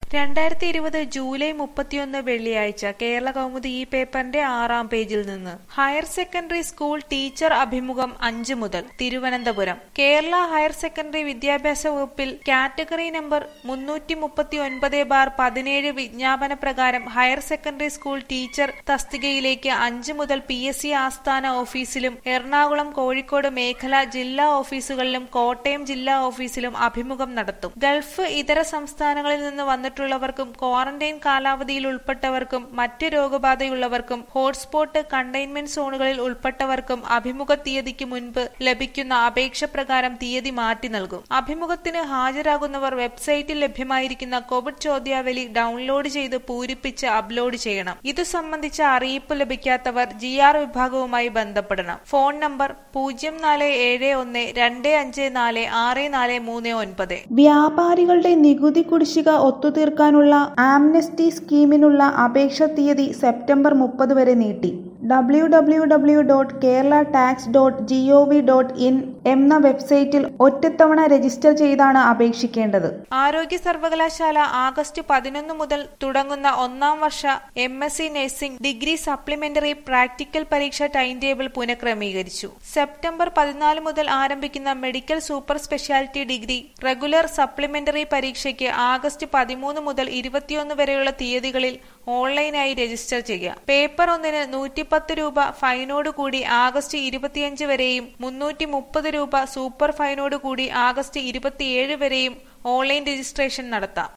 രണ്ടായിരത്തി ഇരുപത് ജൂലൈ മുപ്പത്തിയൊന്ന് വെള്ളിയാഴ്ച കേരള കൗമുദി ഈ പേപ്പറിന്റെ ആറാം പേജിൽ നിന്ന് ഹയർ സെക്കൻഡറി സ്കൂൾ ടീച്ചർ അഭിമുഖം അഞ്ച് മുതൽ തിരുവനന്തപുരം കേരള ഹയർ സെക്കൻഡറി വിദ്യാഭ്യാസ വകുപ്പിൽ കാറ്റഗറി നമ്പർ മുന്നൂറ്റി മുപ്പത്തി ഒൻപത് ബാർ പതിനേഴ് വിജ്ഞാപന പ്രകാരം ഹയർ സെക്കൻഡറി സ്കൂൾ ടീച്ചർ തസ്തികയിലേക്ക് അഞ്ച് മുതൽ പി എസ് സി ആസ്ഥാന ഓഫീസിലും എറണാകുളം കോഴിക്കോട് മേഖല ജില്ലാ ഓഫീസുകളിലും കോട്ടയം ജില്ലാ ഓഫീസിലും അഭിമുഖം നടത്തും ഗൾഫ് ഇതര സംസ്ഥാനങ്ങളിൽ നിന്ന് വന്നിട്ടുള്ളവർക്കും ക്വാറന്റൈൻ കാലാവധിയിൽ ഉൾപ്പെട്ടവർക്കും മറ്റ് രോഗബാധയുള്ളവർക്കും ഹോട്ട്സ്പോട്ട് കണ്ടെയ്ൻമെന്റ് സോണുകളിൽ ഉൾപ്പെട്ടവർക്കും അഭിമുഖ തീയതിക്ക് മുൻപ് ലഭിക്കുന്ന അപേക്ഷ പ്രകാരം തീയതി മാറ്റി നൽകും അഭിമുഖത്തിന് ഹാജരാകുന്നവർ വെബ്സൈറ്റിൽ ലഭ്യമായിരിക്കുന്ന കോവിഡ് ചോദ്യാവലി ഡൗൺലോഡ് ചെയ്ത് പൂരിപ്പിച്ച് അപ്ലോഡ് ചെയ്യണം ഇതു സംബന്ധിച്ച അറിയിപ്പ് ലഭിക്കാത്തവർ ജി ആർ വിഭാഗവുമായി ബന്ധപ്പെടണം ഫോൺ നമ്പർ പൂജ്യം നാല് ഏഴ് ഒന്ന് രണ്ട് അഞ്ച് നാല് ആറ് നാല് മൂന്ന് ഒൻപത് വ്യാപാരികളുടെ നികുതി കുടിശ്ശിക ഒത്തുതീർക്കാനുള്ള ആംനസ്റ്റി സ്കീമിനുള്ള അപേക്ഷ തീയതി സെപ്റ്റംബർ മുപ്പത് വരെ നീട്ടി W W W dot Kerala tax dot G O V dot in എന്ന വെബ്സൈറ്റിൽ ഒറ്റത്തവണ രജിസ്റ്റർ ചെയ്താണ് അപേക്ഷിക്കേണ്ടത് ആരോഗ്യ സർവകലാശാല ആഗസ്റ്റ് പതിനൊന്ന് മുതൽ തുടങ്ങുന്ന ഒന്നാം വർഷ M S C nursing degree supplementary practical പരീക്ഷ ടൈം ടേബിൾ പുനഃക്രമീകരിച്ചു സെപ്റ്റംബർ പതിനാല് മുതൽ ആരംഭിക്കുന്ന medical super speciality degree regular supplementary പരീക്ഷയ്ക്ക് ആഗസ്റ്റ് പതിമൂന്ന് മുതൽ ഇരുപത്തിയൊന്ന് വരെയുള്ള തീയതികളിൽ ഓൺലൈനായി രജിസ്റ്റർ ചെയ്യുക പേപ്പർ ഒന്നിന് നൂറ്റിപ്പത്ത് രൂപ ഫൈനോട് കൂടി ആഗസ്റ്റ് ഇരുപത്തിയഞ്ച് വരെയും മുന്നൂറ്റി മുപ്പത് രൂപ സൂപ്പർ ഫൈനോട് കൂടി ആഗസ്റ്റ് ഇരുപത്തിയേഴ് വരെയും ഓൺലൈൻ രജിസ്ട്രേഷൻ നടത്താം